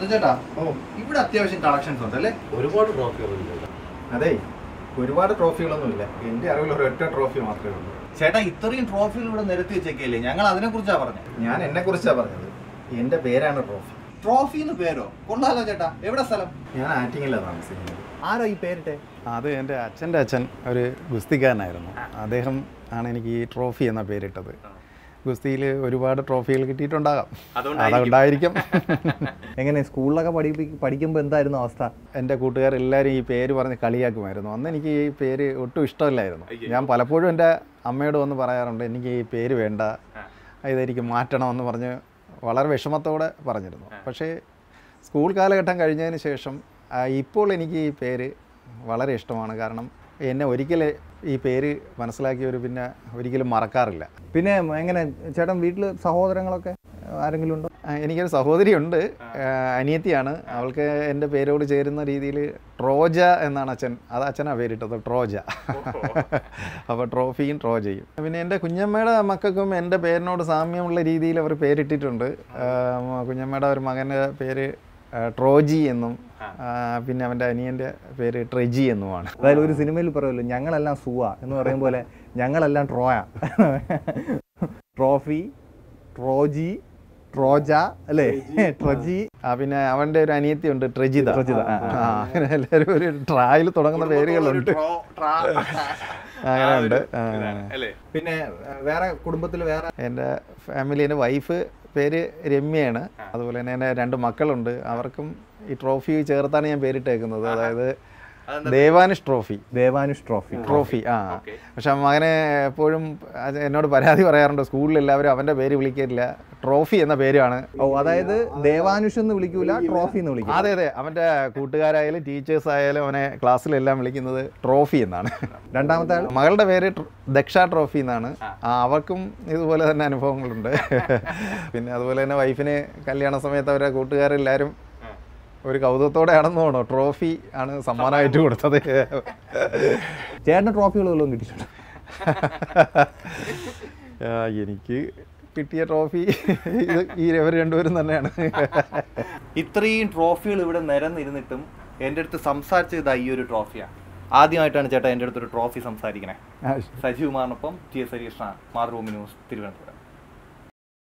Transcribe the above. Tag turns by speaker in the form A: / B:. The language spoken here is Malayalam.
A: ചേട്ടാ
B: ഓ
A: ഇവിടെ അത്യാവശ്യം കളക്ഷൻസ് ഉണ്ട് അല്ലേ
C: ഒരുപാട് ട്രോഫികളുണ്ട്
B: അതെ ഒരുപാട് ട്രോഫികളൊന്നുമില്ല എൻ്റെ അറിവിൽ ഒരൊറ്റ ട്രോഫി മാത്രമേ ഉള്ളൂ
A: ചേട്ടാ ഇത്രയും ട്രോഫികൾ ഇവിടെ നിരത്തി വെച്ചേക്കല്ലേ ഞങ്ങൾ അതിനെ കുറിച്ചാ പറഞ്ഞത്
B: ഞാൻ എന്നെ കുറിച്ചാണ് പറഞ്ഞത് എൻ്റെ പേരാണ് ട്രോഫി
A: ട്രോഫി എന്ന് പേരോ കൊള്ളാലോ ചേട്ടാ എവിടെ സ്ഥലം
B: ഞാൻ ആറ്റിങ്ങിലാണ് താമസിക്കുന്നത്
A: ആരോ ഈ പേരിട്ടെ
D: അത് എൻ്റെ അച്ഛൻ്റെ അച്ഛൻ ഒരു ഗുസ്തിക്കാരനായിരുന്നു അദ്ദേഹം ആണ് എനിക്ക് ഈ ട്രോഫി എന്ന പേരിട്ടത് ഗുസ്തിയിൽ ഒരുപാട് ട്രോഫികൾ കിട്ടിയിട്ടുണ്ടാകാം അതുകൊണ്ടായിരിക്കും
E: എങ്ങനെ സ്കൂളിലൊക്കെ പഠിപ്പി പഠിക്കുമ്പോൾ എന്തായിരുന്നു അവസ്ഥ
D: എൻ്റെ കൂട്ടുകാരെല്ലാവരും ഈ പേര് പറഞ്ഞ് കളിയാക്കുമായിരുന്നു അന്ന് എനിക്ക് ഈ പേര് ഒട്ടും ഇഷ്ടമല്ലായിരുന്നു ഞാൻ പലപ്പോഴും എൻ്റെ അമ്മയോട് വന്ന് പറയാറുണ്ട് എനിക്ക് ഈ പേര് വേണ്ട ഇതെനിക്ക് മാറ്റണമെന്ന് പറഞ്ഞ് വളരെ വിഷമത്തോടെ പറഞ്ഞിരുന്നു പക്ഷേ സ്കൂൾ കാലഘട്ടം കഴിഞ്ഞതിന് ശേഷം ആ, ഇപ്പോൾ എനിക്ക് ഈ പേര് വളരെ ഇഷ്ടമാണ് കാരണം എന്നെ ഒരിക്കൽ ഈ പേര് മനസ്സിലാക്കിയവർ പിന്നെ ഒരിക്കലും മറക്കാറില്ല
E: പിന്നെ എങ്ങനെ ചേട്ടൻ വീട്ടിൽ സഹോദരങ്ങളൊക്കെ ആരെങ്കിലും ഉണ്ടോ
D: ആ, എനിക്കൊരു സഹോദരിയുണ്ട് ആ, അനിയത്തിയാണ് അവൾക്ക് എൻ്റെ പേരോട് ചേരുന്ന രീതിയിൽ ട്രോജ എന്നാണ് അച്ഛൻ അത് അച്ഛനാണ് പേരിട്ടത് ട്രോജ അപ്പോൾ ട്രോഫിയും ട്രോജയും പിന്നെ എൻ്റെ കുഞ്ഞമ്മയുടെ മക്കൾക്കും എൻ്റെ പേരിനോട് സാമ്യമുള്ള രീതിയിൽ അവർ പേരിട്ടിട്ടുണ്ട് ആ, കുഞ്ഞമ്മയുടെ ഒരു മകൻ്റെ പേര് ആ, ട്രോജി എന്നും ആ, പിന്നെ അവൻ്റെ അനിയൻ്റെ പേര് ട്രെജി എന്നുമാണ്
E: അതായത് ഒരു സിനിമയിൽ പറയുമല്ലോ ഞങ്ങളെല്ലാം സുവ എന്ന് പറയും പോലെ ഞങ്ങളെല്ലാം ട്രോയ ട്രോഫി ട്രോജി ട്രോജ അല്ലേ ട്രജി
D: ആ പിന്നെ അവൻ്റെ ഒരു അനിയത്തിയുണ്ട് ട്രെജിത
E: ട്രെജിത, ആ,
D: ആ അങ്ങനെ എല്ലാവരും ഒരു ട്രായിൽ തുടങ്ങുന്ന പേരുകളുണ്ട് അങ്ങനെ ഉണ്ട് ആ.
E: പിന്നെ വേറെ കുടുംബത്തിൽ വേറെ
D: എൻ്റെ ഫാമിലി എൻ്റെ വൈഫ് പേര് രമ്യയാണ് അതുപോലെ തന്നെ എൻ്റെ രണ്ട് മക്കളുണ്ട് അവർക്കും ഈ ട്രോഫി ചേർത്താണ് ഞാൻ പേരിട്ടേക്കുന്നത് അതായത് Devanush trophy
E: Devanush trophy
D: trophy ആ പക്ഷെ മകനെ എപ്പോഴും അത് എന്നോട് പരാതി പറയാറുണ്ട് സ്കൂളിൽ എല്ലാവരും അവൻ്റെ പേര് വിളിക്കില്ല ട്രോഫി എന്ന പേരാണ്
E: ഓ അതായത് ദേവാനുഷ് എന്ന് വിളിക്കൂല ട്രോഫി എന്ന് വിളിക്കും
D: അതെ അതെ അവൻ്റെ കൂട്ടുകാരായാലും ടീച്ചേഴ്സ് ആയാലും അവനെ ക്ലാസ്സിലെല്ലാം വിളിക്കുന്നത് ട്രോഫി എന്നാണ്
E: രണ്ടാമത്തെ ആൾ
D: മകളുടെ പേര് ട്ര- ദക്ഷ ട്രോഫി എന്നാണ് ആ, അവർക്കും ഇതുപോലെ തന്നെ അനുഭവങ്ങളുണ്ട് പിന്നെ അതുപോലെ തന്നെ വൈഫിന് കല്യാണ സമയത്ത് അവരെ കൂട്ടുകാരെല്ലാവരും ഒരു കൗതുകത്തോടെ ആണെന്ന് തോന്നുന്നു ട്രോഫി ആണ് സമ്മാനമായിട്ട് കൊടുത്തത്
E: ചേട്ടന് ട്രോഫികൾ വല്ലതും കിട്ടിയിട്ടുണ്ട്
D: ആ, എനിക്ക് കിട്ടിയ ട്രോഫി ഇത് ഈ ഇവർ രണ്ടുപേരും തന്നെയാണ്
A: ഇത്രയും ട്രോഫികൾ ഇവിടെ നിരന്നിരുന്നിട്ടും എൻ്റെ അടുത്ത് സംസാരിച്ചത് ഈ ഒരു ട്രോഫിയാണ് ആദ്യമായിട്ടാണ് ചേട്ടാ എൻ്റെ അടുത്തൊരു ട്രോഫി സംസാരിക്കണേ സജീവ് കുമാറിനൊപ്പം ടി എസ് ഹരീഷ്ണ മാതൃഭൂമി ന്യൂസ് തിരുവനന്തപുരം